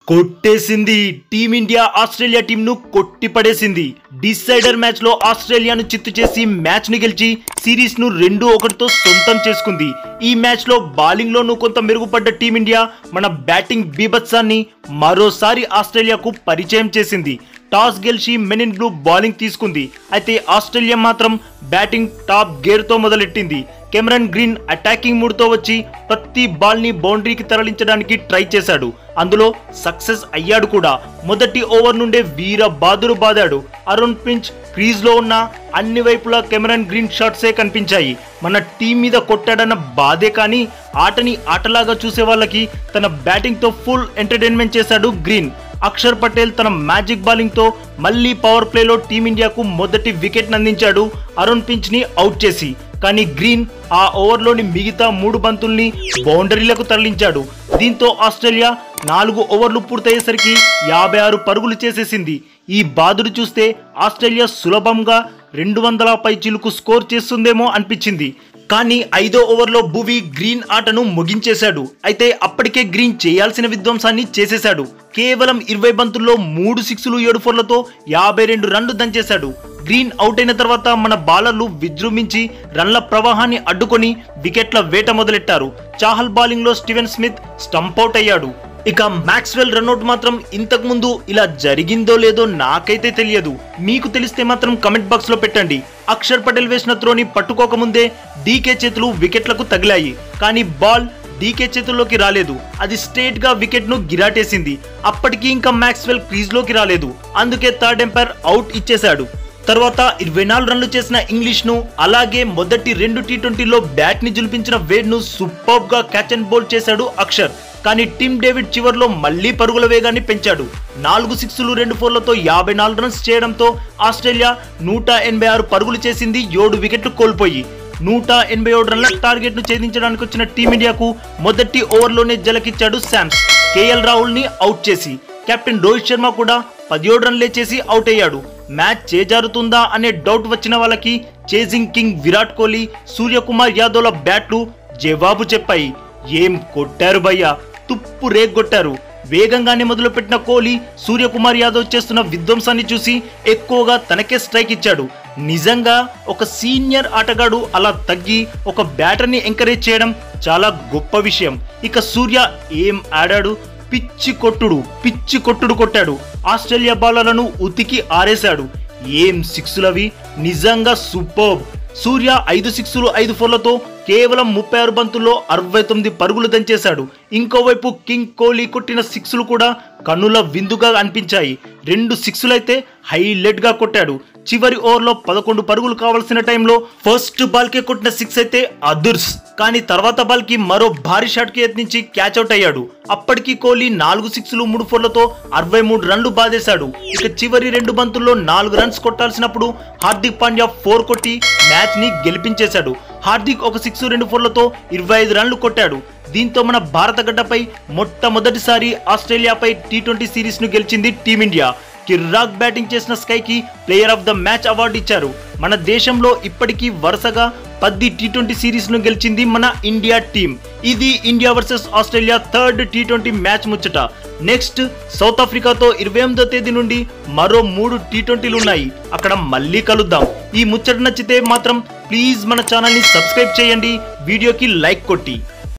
కొట్టేసింది team India Australia టీంను కొట్టి పడేసింది డిసైడర్ మ్యాచ్ లో ఆస్ట్రేలియాను చిత్తు చేసి మ్యాచ్ ని గెలిచి సిరీస్ ను రెండు ఒకటితో సొంతం చేసుకుంది ఈ మ్యాచ్ లో బౌలింగ్ లోనూ కొంత మెరుగుపడ్డ టీమిండియా మన బ్యాటింగ్ బీభత్సాన్ని మరోసారి ఆస్ట్రేలియాకు పరిచయం చేసింది టాస్ గెలిచి మెన్ ఇన్ బ్లూ బౌలింగ్ తీసుకుంది అయితే ఆస్ట్రేలియా మాత్రం బ్యాటింగ్ టాప్ గేర్ తో మొదలెట్టింది కెమెరన్ గ్రీన్ అటాకింగ్ మూడ్ తో వచ్చి ప్రతి బాల్ ని బౌండరీకి తరలించడానికి ట్రై చేశాడు అందులో సక్సెస్ అయ్యాడు కూడా మొదటి ఓవర్ నుండే వీర బాదురు బాదాడు అరుణ్ పించ్ క్రీజ్ లో ఉన్న అన్ని వైపులా కెమెరన్ గ్రీన్ షాట్సే కనిపించాయి మన టీం మీద కొట్టాడన్న బాధే కానీ ఆటని ఆటలాగా చూసే వాళ్ళకి తన బ్యాటింగ్ తో ఫుల్ ఎంటర్టైన్మెంట్ చేశాడు గ్రీన్ అక్షర్ పటేల్ తన మ్యాజిక్ బౌలింగ్ తో మళ్ళీ పవర్ ప్లేలో టీమిండియాకు మొదటి వికెట్ అందించాడు అరుణ్ పించ్ ని అవుట్ చేసి కానీ గ్రీన్ ఆ ఓవర్లోని మిగతా మూడు బంతుల్ని బౌండరీలకు తరలించాడు దీంతో ఆస్ట్రేలియా నాలుగు ఓవర్లు పూర్తయ్యేసరికి యాభై ఆరు పరుగులు చేసేసింది ఈ బాదుడు చూస్తే ఆస్ట్రేలియా సులభంగా రెండు వందల పై చిలుకు స్కోర్ చేస్తుందేమో అనిపించింది కానీ ఐదో ఓవర్లో భువి గ్రీన్ ఆటను ముగించేశాడు అయితే అప్పటికే గ్రీన్ చేయాల్సిన విధ్వంసాన్ని చేసేశాడు కేవలం ఇరవై బంతుల్లో మూడు సిక్స్లు ఏడు ఫోర్లతో యాభై రెండు రన్లు దంచేశాడు గ్రీన్ అవుట్ అయిన తర్వాత మన బౌలర్లు విజృంభించి రన్ల ప్రవాహాన్ని అడ్డుకొని వికెట్ల వేట మొదలెట్టారు చాహల్ బౌలింగ్ లో స్టీవెన్ స్మిత్ స్టంప్ అవుట్ అయ్యాడు ఇక మ్యాక్స్వెల్ రన్అట్ మాత్రం ఇంతకు ముందు ఇలా జరిగిందో లేదో నాకైతే తెలియదు మీకు తెలిస్తే మాత్రం కమెంట్ బాక్స్ లో పెట్టండి అక్షర్ పటేల్ వేసిన త్రోని పట్టుకోకముందే డీకే చేతులు వికెట్లకు తగిలాయి కానీ బాల్ డీకే చేతుల్లోకి రాలేదు అది స్ట్రేట్ గా వికెట్ ను గిరాటేసింది అప్పటికి ఇంకా మ్యాక్స్వెల్ క్రీజ్ లోకి రాలేదు అందుకే థర్డ్ ఎంపైర్ అవుట్ ఇచ్చేశాడు తర్వాత ఇరవై నాలుగు రన్లు చేసిన ఇంగ్లీష్ ను అలాగే మొదటి రెండు టీ ట్వంటీలో బ్యాట్ ని జులిపించిన వేడ్ ను సూపర్ గా క్యాచ్ అండ్ బౌల్ చేశాడు అక్షర్ కానీ టిమ్ డేవిడ్ చివర్లో మళ్లీ పరుగుల వేగాన్ని పెంచాడు నాలుగు సిక్స్లు రెండు ఫోర్లతో యాభై నాలుగు రన్స్ చేయడంతో ఆస్ట్రేలియా నూట ఎనభై ఆరు పరుగులు చేసింది ఏడు వికెట్లు కోల్పోయి నూట ఎనభై ఏడు రన్ల టార్గెట్ ను ఛేదించడానికి వచ్చిన టీమిండియాకు మొదటి ఓవర్లోనే జలకిచ్చాడు శామ్స్ కేఎల్ రాహుల్ ని అవుట్ చేసి కెప్టెన్ రోహిత్ శర్మ కూడా పదిహేడు రన్లే చేసి అవుట్ అయ్యాడు మ్యాచ్ చేజారుతుందా అనే డౌట్ వచ్చిన వాళ్ళకి చేజింగ్ కింగ్ విరాట్ కోహ్లీ సూర్యకుమార్ యాదవ్ల బ్యాట్లు జవాబు చెప్పాయి ఏం కొట్టారు భయ్యా తుప్పు రేగొట్టారు వేగంగానే మొదలుపెట్టిన కోహ్లీ సూర్యకుమార్ యాదవ్ చేస్తున్న విధ్వంసాన్ని చూసి ఎక్కువగా తనకే స్ట్రైక్ ఇచ్చాడు నిజంగా ఒక సీనియర్ ఆటగాడు అలా తగ్గి ఒక బ్యాటర్ని ఎంకరేజ్ చేయడం చాలా గొప్ప విషయం ఇక సూర్య ఏం ఆడాడు పిచ్చి కొట్టుడు పిచ్చి కొట్టుడు కొట్టాడు ఆస్ట్రేలియా బౌలర్లను ఉతికి ఆరేశాడు ఏం సిక్సులవి నిజంగా సూపర్ సూర్య ఐదు సిక్స్లు ఐదు ఫోర్లతో కేవలం ముప్పై ఆరు బంతుల్లో అరవై తొమ్మిది పరుగులు దంచేశాడు ఇంకోవైపు కింగ్ కోహ్లీ కొట్టిన సిక్స్లు కూడా కన్నుల విందుగా అనిపించాయి రెండు సిక్స్లైతే హైలైట్ గా కొట్టాడు చివరి ఓవర్లో పదకొండు పరుగులు కావాల్సిన టైంలో ఫస్ట్ బాల్ కి కొట్టిన సిక్స్ అయితే అదుర్స్ కానీ తర్వాత బాల్ కి మరో భారీ షాట్ కి యత్నించి క్యాచ్ అవుట్ అయ్యాడు అప్పటికి కోహ్లీ నాలుగు సిక్స్లు మూడు ఫోర్లతో అరవై మూడు రన్లు బాధేశాడు ఇక చివరి రెండు బంతుల్లో నాలుగు రన్స్ కొట్టాల్సినప్పుడు హార్దిక్ పాండ్యా ఫోర్ కొట్టి మ్యాచ్ ని గెలిపించేశాడు హార్దిక్ ఒక సిక్స్ రెండు ఫోర్లతో ఇరవై ఐదు రన్లు కొట్టాడు దీంతో మన భారత గడ్డపై మొట్టమొదటిసారి ఆస్ట్రేలియాపై టీ ట్వంటీ సిరీస్ ను గెలిచింది టీమిండియా కిర్రాక్ బ్యాటింగ్ చేసిన స్కైకి player of the match award ఇచ్చారు మన దేశంలో ఇప్పటికీ వరుసగా పది టీ ట్వంటీ సిరీస్ ను గెలిచింది మన ఇండియా టీం ఇది India versus Australia third T twenty match ముచ్చట నెక్స్ట్ సౌత్ ఆఫ్రికాతో ఇరవై ఎనిమిదో తేదీ నుండి మరో మూడు టీ ట్వంటీలు ఉన్నాయి అక్కడ మళ్ళీ కలుద్దాం ఈ ముచ్చట నచ్చితే మాత్రం ప్లీజ్ మన ఛానల్ని సబ్స్క్రైబ్ చేయండి వీడియోకి లైక్ కొట్టి